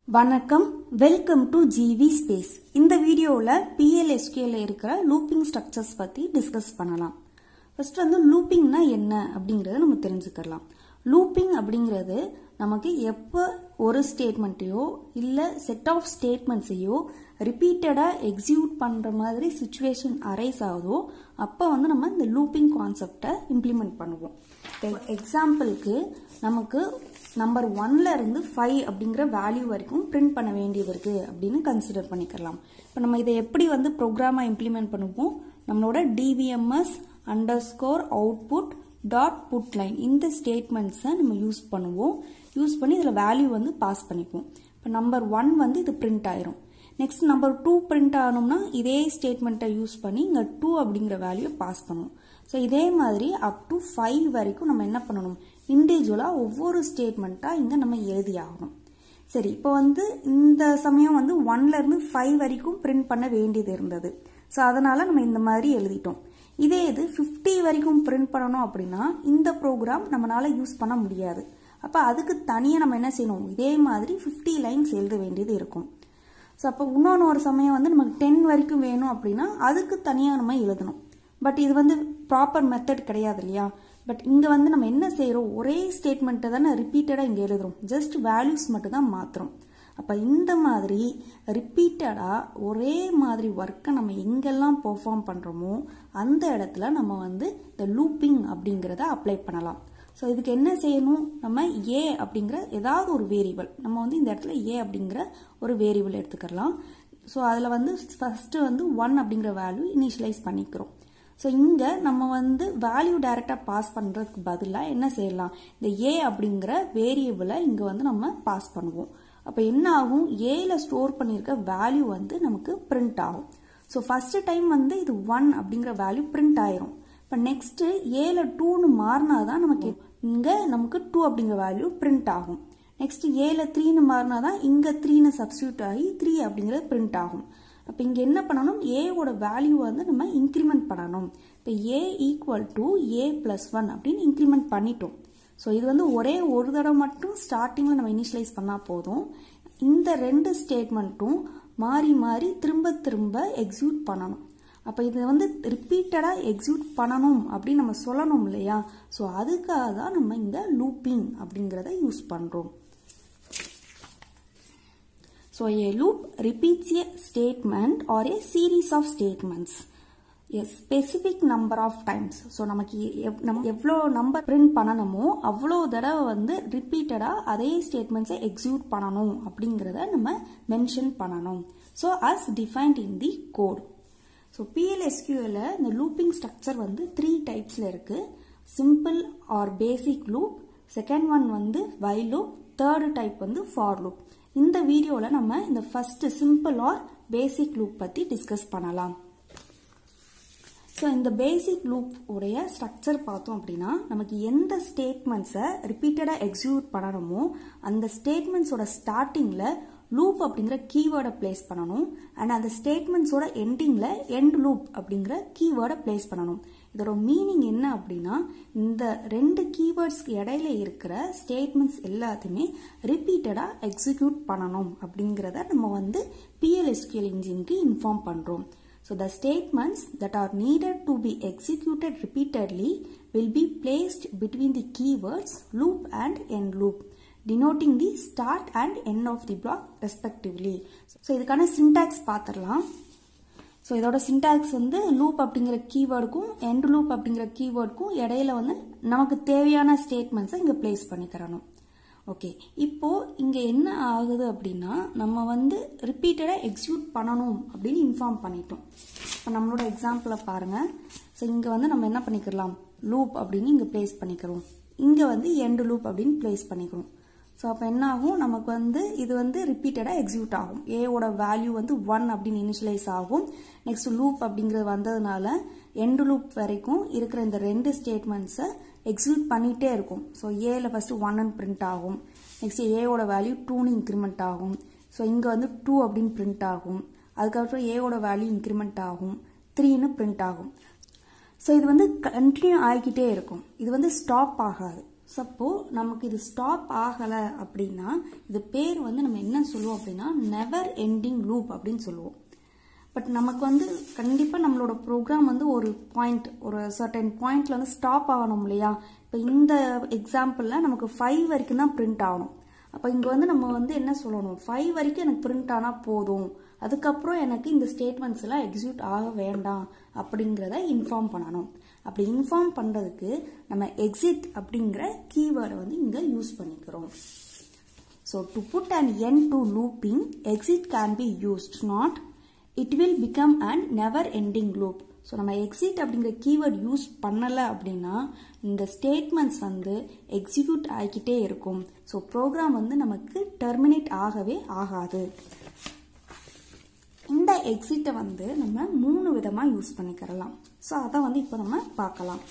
வணக்கம் welcome to GV space இந்த வீடியோவில் பிஎல்எஸ்கியூல இருக்கிற லூப்பிங் ஸ்ட்ரக்சர்ஸ் பற்றி டிஸ்கஸ் பண்ணலாம் ஃபர்ஸ்ட் வந்து லூப்பிங்னா என்ன அப்படிங்கிறத நம்ம தெரிஞ்சுக்கலாம் லூப்பிங் அப்படிங்கிறது நமக்கு எப்போ ஒரு ஸ்டேட்மெண்ட்டையோ இல்லை செட் ஆஃப் ஸ்டேட்மெண்ட்ஸையோ ரிப்பீட்டடாக எக்ஸிக்யூட் பண்ணுற மாதிரி சுச்சுவேஷன் அரைஸ் ஆகுதோ அப்போ வந்து நம்ம இந்த லூப்பிங் கான்செப்டை இம்ப்ளிமெண்ட் பண்ணுவோம் எக்ஸாம்பிளுக்கு நமக்கு நம்பர் ஒன்ல இருந்து ஃபைவ் அப்படிங்கிற வேல்யூ வரைக்கும் பிரிண்ட் பண்ண வேண்டியது இருக்கு அப்படின்னு கன்சிடர் பண்ணிக்கலாம் இப்போ நம்ம இதை எப்படி வந்து ப்ரோக்ராமாக இம்ப்ளிமெண்ட் பண்ணுவோம் நம்மளோட DBMS underscore output dot put line இந்த ஸ்டேட்மெண்ட்ஸை நம்ம யூஸ் பண்ணுவோம் யூஸ் பண்ணி இதில் வேல்யூ வந்து பாஸ் பண்ணிப்போம் இப்போ நம்பர் ஒன் வந்து இது பிரிண்ட் ஆயிரும் நெக்ஸ்ட் நம்பர் டூ பிரிண்ட் ஆகணும்னா இதே ஸ்டேட்மெண்ட்டை யூஸ் பண்ணி இங்கே டூ அப்படிங்கிற வேல்யூ பாஸ் பண்ணுவோம் ஸோ இதே மாதிரி அப் டு ஃபைவ் வரைக்கும் நம்ம என்ன பண்ணணும் இண்டிவிஜுவலாக ஒவ்வொரு ஸ்டேட்மெண்ட்டாக இங்கே நம்ம எழுதி ஆகணும் சரி இப்போ வந்து இந்த சமயம் வந்து ஒன்லேருந்து ஃபைவ் வரைக்கும் பிரிண்ட் பண்ண வேண்டியது இருந்தது ஸோ அதனால் நம்ம இந்த மாதிரி எழுதிட்டோம் இதே இது ஃபிஃப்டி வரைக்கும் பிரிண்ட் பண்ணணும் அப்படின்னா இந்த ப்ரோக்ராம் நம்மளால் யூஸ் பண்ண முடியாது அப்போ அதுக்கு தனியாக நம்ம என்ன செய்யணும் இதே மாதிரி ஃபிஃப்டி லைன்ஸ் எழுத வேண்டியது இருக்கும் ஸோ அப்போ இன்னொன்று ஒரு சமயம் வந்து நமக்கு டென் வரைக்கும் வேணும் அப்படின்னா அதுக்கு தனியாக நம்ம எழுதணும் பட் இது வந்து ப்ராப்பர் மெத்தட் கிடையாது இல்லையா பட் இங்கே வந்து நம்ம என்ன செய்கிறோம் ஒரே ஸ்டேட்மெண்ட்டை தானே ரிப்பீட்டடாக இங்கே எழுதுறோம் ஜஸ்ட் வேல்யூஸ் மட்டும் தான் மாற்றுறோம் அப்போ இந்த மாதிரி ரிப்பீட்டடாக ஒரே மாதிரி ஒர்க்கை நம்ம எங்கெல்லாம் பெர்ஃபார்ம் பண்ணுறோமோ அந்த இடத்துல நம்ம வந்து இந்த லூப்பிங் அப்படிங்கிறத அப்ளை பண்ணலாம் ஸோ இதுக்கு என்ன செய்யணும் நம்ம ஏ அப்படிங்கிற ஏதாவது ஒரு வேரியபிள் நம்ம வந்து இந்த இடத்துல ஏ அப்படிங்கிற ஒரு வேரியபிள் எடுத்துக்கலாம் ஸோ அதில் வந்து ஃபஸ்ட்டு வந்து ஒன் அப்படிங்கிற வேல்யூ இனிஷியலைஸ் பண்ணிக்கிறோம் ஸோ இங்கே நம்ம வந்து வேல்யூ டைரெக்டாக பாஸ் பண்ணுறதுக்கு பதிலாக என்ன செய்யலாம் இந்த ஏ அப்படிங்கிற வேரியபிளை இங்கே வந்து நம்ம பாஸ் பண்ணுவோம் அப்போ என்ன ஆகும் ஏல ஸ்டோர் பண்ணியிருக்க வேல்யூ வந்து நமக்கு பிரிண்ட் ஆகும் ஸோ ஃபஸ்ட்டு டைம் வந்து இது ஒன் அப்படிங்கிற வேல்யூ பிரிண்ட் ஆயிரும் இப்போ நெக்ஸ்ட்டு ஏல டூன்னு மாறினா தான் நமக்கு இங்கே நமக்கு டூ அப்படிங்கிற வேல்யூ பிரிண்ட் ஆகும் நெக்ஸ்ட் ஏல த்ரீன்னு மாறினா தான் இங்கே த்ரீன்னு சப்ஸ்டியூட் ஆகி த்ரீ அப்படிங்கிறது பிரிண்ட் ஆகும் அப்போ இங்கே என்ன பண்ணணும் ஏவோட வேல்யூ வந்து நம்ம இன்க்ரிமெண்ட் பண்ணணும் இப்போ A equal to A plus one அப்படின்னு இன்க்ரிமெண்ட் பண்ணிட்டோம் ஸோ இது வந்து ஒரே ஒரு தடவை மட்டும் ஸ்டார்டிங்கில் நம்ம இனிஷியலைஸ் பண்ணால் போதும் இந்த ரெண்டு ஸ்டேட்மெண்ட்டும் மாறி மாறி திரும்ப திரும்ப எக்ஸிக்யூட் பண்ணணும் அப்போ இதை வந்து ரிப்பீட்டடாக எக்ஸிக்யூட் பண்ணணும் அப்படின்னு நம்ம சொல்லணும் இல்லையா ஸோ அதுக்காக தான் நம்ம இங்கே லூப்பிங் அப்படிங்கிறத யூஸ் பண்ணுறோம் So a loop repeats a statement or a series of statements a specific number of times. So நமக்கு நம்ம எவ்வளோ நம்பர் பிரிண்ட் பண்ணணுமோ அவ்வளோ தடவை வந்து ரிப்பீட்டடாக அதே ஸ்டேட்மெண்ட்ஸை எக்ஸிக்யூட் பண்ணணும் அப்படிங்கிறத நம்ம மென்ஷன் பண்ணணும் so as defined in the code so பிஎல்எஸ்கியூவில் இந்த லூப்பிங் ஸ்ட்ரக்சர் வந்து த்ரீ டைப்ஸில் இருக்குது simple or basic loop second one வந்து வை லூப் தேர்டு டைப் வந்து ஃபார் லூப் இந்த வீடியோவில் நம்ம இந்த first simple or basic loop பற்றி டிஸ்கஸ் பண்ணலாம் ஸோ இந்த பேசிக் லூப் உடைய ஸ்ட்ரக்சர் பார்த்தோம் அப்படின்னா நமக்கு எந்த ஸ்டேட்மெண்ட்ஸை ரிப்பீட்டடாக எக்ஸிக்யூட் பண்ணணுமோ அந்த ஸ்டேட்மெண்ட்ஸோட ஸ்டார்டிங்கில் லூப் அப்படிங்கிற கீவேர்டை பிளேஸ் பண்ணணும் அண்ட் அந்த ஸ்டேட்மெண்ட்ஸோட எண்டிங்கில் எண்ட் லூப் அப்படிங்கிற கீவேர்டை பிளேஸ் பண்ணணும் இதோட மீனிங் என்ன அப்படின்னா இந்த ரெண்டு கீவேர்ட்ஸ்க்கு இடையில இருக்கிற ஸ்டேட்மெண்ட்ஸ் எல்லாத்தையுமே ரிப்பீட்டடாக எக்ஸிக்யூட் பண்ணணும் அப்படிங்கிறத நம்ம வந்து பிஎல்எஸ்கியூஎல் இன்ஜினுக்கு இன்ஃபார்ம் பண்ணுறோம் so the statements that are needed to be executed repeatedly will be placed between the keywords loop and end loop denoting the start and end of the block respectively. So இதுக்கான syntax பார்த்துடலாம் so இதோட syntax வந்து loop அப்படிங்கிற கீவேர்டுக்கும் end loop அப்படிங்கிற கீவேர்டுக்கும் இடையில வந்து நமக்கு தேவையான ஸ்டேட்மெண்ட்ஸை இங்கே பிளேஸ் பண்ணி தரணும் ஓகே இப்போ இங்கே என்ன ஆகுது அப்படின்னா நம்ம வந்து ரிப்பீட்டடாக எக்ஸிக்யூட் பண்ணணும் அப்படின்னு இன்ஃபார்ம் பண்ணிட்டோம் இப்போ நம்மளோட எக்ஸாம்பிளை பாருங்கள் ஸோ இங்கே வந்து நம்ம என்ன பண்ணிக்கலாம் லூப் அப்படின்னு இங்கே பிளேஸ் பண்ணிக்கிறோம் இங்கே வந்து எண்டு லூப் அப்படின்னு பிளேஸ் பண்ணிக்கிறோம் ஸோ அப்போ என்ன ஆகும் நமக்கு வந்து இது வந்து ரிப்பீட்டடாக எக்ஸிக்யூட் ஆகும் ஏவோட வேல்யூ வந்து ஒன் அப்படின்னு இனிஷியலைஸ் ஆகும் நெக்ஸ்ட் லூப் அப்படிங்கிறது வந்ததுனால எண்டு லூப் வரைக்கும் இருக்கிற இந்த ரெண்டு ஸ்டேட்மெண்ட்ஸை எக்ஸிக்யூட் பண்ணிகிட்டே இருக்கும் ஸோ ஏல ஃபஸ்ட்டு ஒன்னு பிரிண்ட் ஆகும் நெக்ஸ்ட் ஏவோட வேல்யூ டூன்னு இன்க்ரிமெண்ட் ஆகும் ஸோ இங்கே வந்து டூ அப்படின்னு பிரிண்ட் ஆகும் அதுக்கப்புறம் ஏவோட வேல்யூ இன்க்ரிமெண்ட் ஆகும் த்ரீன்னு பிரிண்ட் ஆகும் ஸோ இது வந்து கண்டினியூ ஆகிக்கிட்டே இருக்கும் இது வந்து ஸ்டாப் ஆகாது சப்போ நமக்கு இது ஸ்டாப் ஆகலை அப்படின்னா இது பேர் வந்து நம்ம என்ன சொல்லுவோம் அப்படின்னா நெவர் எண்டிங் லூப் அப்படின்னு சொல்லுவோம் பட் நமக்கு வந்து கண்டிப்பாக நம்மளோட ப்ரோக்ராம் வந்து ஒரு பாயிண்ட் ஒரு சர்டன் பாயிண்ட்ல வந்து ஸ்டாப் ஆகணும் இல்லையா இப்போ இந்த எக்ஸாம்பிளில் நமக்கு ஃபைவ் வரைக்கும் தான் பிரிண்ட் ஆகணும் அப்போ இங்கே வந்து நம்ம வந்து என்ன சொல்லணும் ஃபைவ் வரைக்கும் எனக்கு பிரிண்ட் ஆனால் போதும் அதுக்கப்புறம் எனக்கு இந்த ஸ்டேட்மெண்ட்ஸ் எல்லாம் எக்ஸிக்யூட் ஆக வேண்டாம் அப்படிங்கிறத இன்ஃபார்ம் பண்ணணும் அப்படி இன்ஃபார்ம் பண்ணுறதுக்கு நம்ம எக்ஸிட் அப்படிங்கிற கீவேர்டை வந்து இங்கே யூஸ் பண்ணிக்கிறோம் so to put and end to looping exit can be used not it will become and never ending loop so நம்ம எக்ஸிட் அப்படிங்கிற கீவேர்ட் யூஸ் பண்ணலை அப்படின்னா இந்த ஸ்டேட்மெண்ட்ஸ் வந்து எக்ஸிக்யூட் ஆகிக்கிட்டே இருக்கும் ஸோ ப்ரோக்ராம் வந்து நமக்கு டெர்மினேட் ஆகவே ஆகாது இந்த எக்ஸிட்டை வந்து நம்ம மூணு விதமாக யூஸ் பண்ணிக்கிறலாம் ஸோ அதை வந்து இப்போ நம்ம பார்க்கலாம்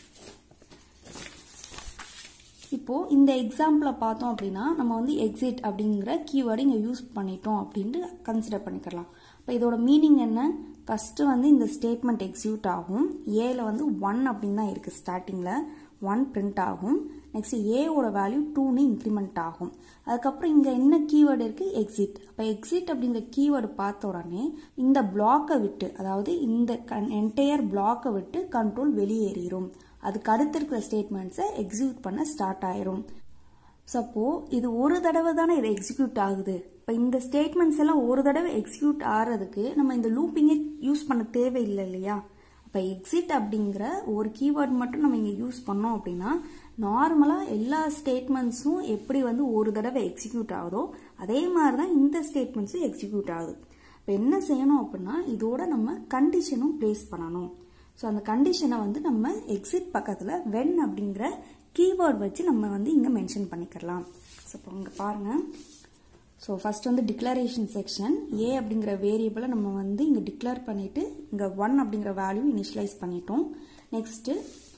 இப்போ இந்த எக்ஸாம்பிளை பார்த்தோம் அப்படின்னா நம்ம வந்து எக்ஸிட் அப்படிங்கிற கீவேர்டு இங்கே யூஸ் பண்ணிட்டோம் அப்படின்ட்டு கன்சிடர் பண்ணிக்கலாம் இப்போ இதோட மீனிங் என்ன ஃபஸ்ட்டு வந்து இந்த ஸ்டேட்மெண்ட் எக்ஸிக்யூட் ஆகும் ஏல வந்து ஒன் அப்படின்னு தான் இருக்குது ஸ்டார்டிங்கில் ஒன் பிரிண்ட் ஆகும் நெக்ஸ்ட் ஏவோட வேல்யூ டூன்னு இன்க்ரிமெண்ட் ஆகும் அதுக்கப்புறம் இங்கே என்ன கீவேர்டு இருக்குது எக்ஸிட் அப்போ எக்ஸிட் அப்படிங்கிற கீவேர்டு பார்த்த உடனே இந்த பிளாக்கை விட்டு அதாவது இந்த என்டையர் பிளாக்கை விட்டு கண்ட்ரோல் வெளியேறிடும் அதுக்கு அடுத்து இருக்கிற ஸ்டேட்மெண்ட்ஸை எக்ஸிக்யூட் பண்ண ஸ்டார்ட் ஆயிரும் சப்போ இது ஒரு தடவை தானே இது எக்ஸிக்யூட் ஆகுது இப்போ இந்த ஸ்டேட்மெண்ட்ஸ் எல்லாம் ஒரு தடவை எக்ஸிக்யூட் ஆகிறதுக்கு நம்ம இந்த லூப்பிங்கை யூஸ் பண்ண தேவையில்லை இல்லையா இப்போ எக்ஸிட் அப்படிங்கிற ஒரு கீவேர்ட் மட்டும் நம்ம இங்கே யூஸ் பண்ணோம் அப்படின்னா நார்மலாக எல்லா ஸ்டேட்மெண்ட்ஸும் எப்படி வந்து ஒரு தடவை எக்ஸிக்யூட் ஆகுதோ அதே மாதிரி தான் இந்த ஸ்டேட்மெண்ட்ஸும் எக்ஸிக்யூட் ஆகுது இப்போ என்ன செய்யணும் அப்படின்னா இதோட நம்ம கண்டிஷனும் ப்ளேஸ் பண்ணணும் ஸோ அந்த கண்டிஷனை வந்து நம்ம எக்ஸிட் பக்கத்தில் வென் அப்படிங்கிற கீவேர்ட் வச்சு நம்ம வந்து இங்கே மென்ஷன் பண்ணிக்கலாம் ஸோ இப்போ இங்கே பாருங்கள் ஸோ ஃபஸ்ட் வந்து டிக்ளரேஷன் செக்ஷன் ஏ அப்படிங்கிற வேரியபிளை நம்ம வந்து இங்கே டிக்ளேர் பண்ணிவிட்டு இங்கே ஒன் அப்படிங்கிற வேல்யூ இனிஷியலைஸ் பண்ணிட்டோம் நெக்ஸ்ட்டு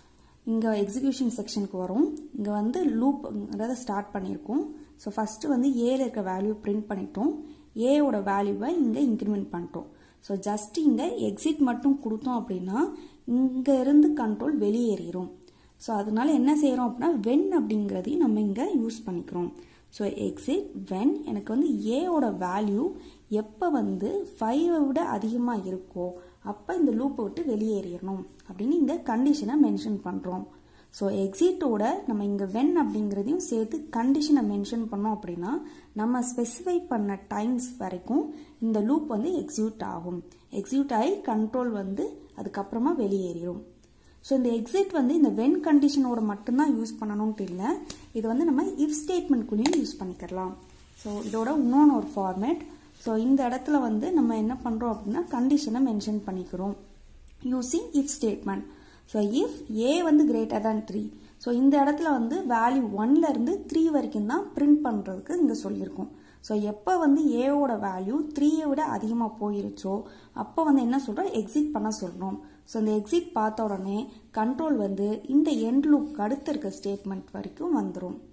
இங்கே எக்ஸிக்யூஷன் செக்ஷனுக்கு வரும் இங்கே வந்து லூப்ங்கிறத ஸ்டார்ட் பண்ணியிருக்கோம் ஸோ ஃபஸ்ட்டு வந்து ஏல இருக்க வேல்யூ பிரிண்ட் பண்ணிட்டோம் ஏவோட வேல்யூவை இங்கே இன்க்ரிமெண்ட் பண்ணிட்டோம் ஸோ ஜஸ்ட் இங்கே எக்ஸிட் மட்டும் கொடுத்தோம் அப்படின்னா இங்கே இருந்து கண்ட்ரோல் வெளியேறிடும் ஸோ அதனால என்ன செய்கிறோம் அப்படின்னா வென் அப்படிங்கிறதையும் நம்ம இங்கே யூஸ் பண்ணிக்கிறோம் ஸோ எக்ஸிட் வென் எனக்கு வந்து ஏவோட வேல்யூ எப்போ வந்து ஃபைவை விட அதிகமாக இருக்கோ அப்போ இந்த லூப்பை விட்டு வெளியேறிடணும் அப்படின்னு இந்த கண்டிஷனை மென்ஷன் பண்ணுறோம் ஸோ எக்ஸிட்டோட நம்ம இங்கே வென் அப்படிங்கிறதையும் சேர்த்து கண்டிஷனை மென்ஷன் பண்ணோம் அப்படின்னா நம்ம ஸ்பெசிஃபை பண்ண டைம்ஸ் வரைக்கும் இந்த லூப் வந்து எக்ஸிக்யூட் ஆகும் எக்ஸிக்யூட் ஆகி கண்ட்ரோல் வந்து அதுக்கப்புறமா வெளியேறிடும் ஸோ இந்த எக்ஸிட் வந்து இந்த வென் கண்டிஷனோட மட்டும்தான் யூஸ் பண்ணணும்ட்டு இல்லை இது வந்து நம்ம இஃப் ஸ்டேட்மெண்ட்குள்ளேயும் யூஸ் பண்ணிக்கலாம் ஸோ இதோட இன்னொன்று ஒரு ஃபார்மேட் ஸோ இந்த இடத்துல வந்து நம்ம என்ன பண்ணுறோம் அப்படின்னா கண்டிஷனை மென்ஷன் பண்ணிக்கிறோம் using if statement so if A வந்து கிரேட்டர் தேன் த்ரீ ஸோ இந்த இடத்துல வந்து வேல்யூ ஒன்லேருந்து த்ரீ வரைக்கும் தான் பிரிண்ட் பண்ணுறதுக்கு இங்கே சொல்லியிருக்கோம் ஸோ எப்போ வந்து ஏவோட வேல்யூ த்ரீயை விட அதிகமாக போயிருச்சோ அப்போ வந்து என்ன சொல்கிறோம் எக்ஸிட் பண்ண சொல்கிறோம் ஸோ இந்த எக்ஸிட் பார்த்த உடனே கண்ட்ரோல் வந்து இந்த எண்ட் லூப்க்கு அடுத்து இருக்க ஸ்டேட்மெண்ட் வரைக்கும் வந்துடும்